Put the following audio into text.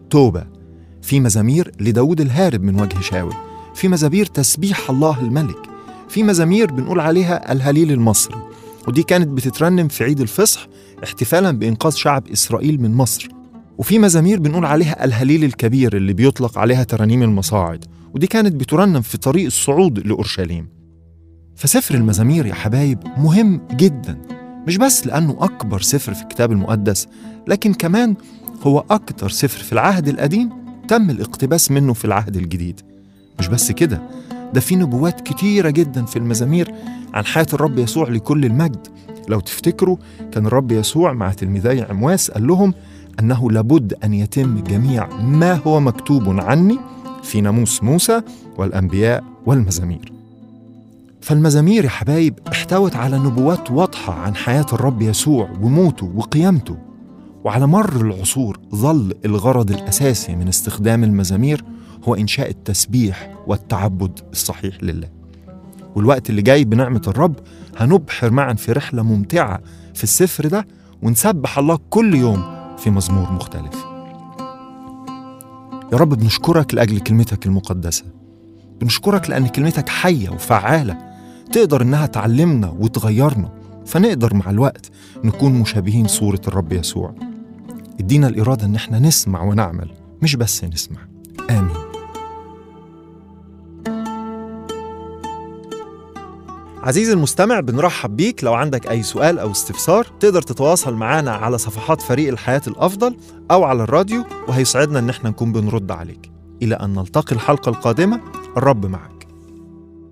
توبة في مزامير لداود الهارب من وجه شاول في مزامير تسبيح الله الملك في مزامير بنقول عليها الهليل المصري ودي كانت بتترنم في عيد الفصح احتفالا بإنقاذ شعب إسرائيل من مصر وفي مزامير بنقول عليها الهليل الكبير اللي بيطلق عليها ترانيم المصاعد ودي كانت بترنم في طريق الصعود لأورشليم فسفر المزامير يا حبايب مهم جدا مش بس لأنه أكبر سفر في الكتاب المقدس لكن كمان هو أكتر سفر في العهد القديم تم الاقتباس منه في العهد الجديد مش بس كده ده في نبوات كتيرة جدا في المزامير عن حياة الرب يسوع لكل المجد لو تفتكروا كان الرب يسوع مع تلميذي عمواس قال لهم أنه لابد أن يتم جميع ما هو مكتوب عني في ناموس موسى والأنبياء والمزامير فالمزامير يا حبايب احتوت على نبوات واضحة عن حياة الرب يسوع وموته وقيامته وعلى مر العصور ظل الغرض الأساسي من استخدام المزامير هو إنشاء التسبيح والتعبد الصحيح لله والوقت اللي جاي بنعمة الرب هنبحر معا في رحلة ممتعة في السفر ده ونسبح الله كل يوم في مزمور مختلف يا رب بنشكرك لأجل كلمتك المقدسة بنشكرك لأن كلمتك حية وفعالة تقدر إنها تعلمنا وتغيرنا فنقدر مع الوقت نكون مشابهين صورة الرب يسوع ادينا الإرادة إن احنا نسمع ونعمل مش بس نسمع آمين عزيزي المستمع بنرحب بيك لو عندك أي سؤال أو استفسار تقدر تتواصل معنا على صفحات فريق الحياة الأفضل أو على الراديو وهيسعدنا إن احنا نكون بنرد عليك إلى أن نلتقي الحلقة القادمة الرب معك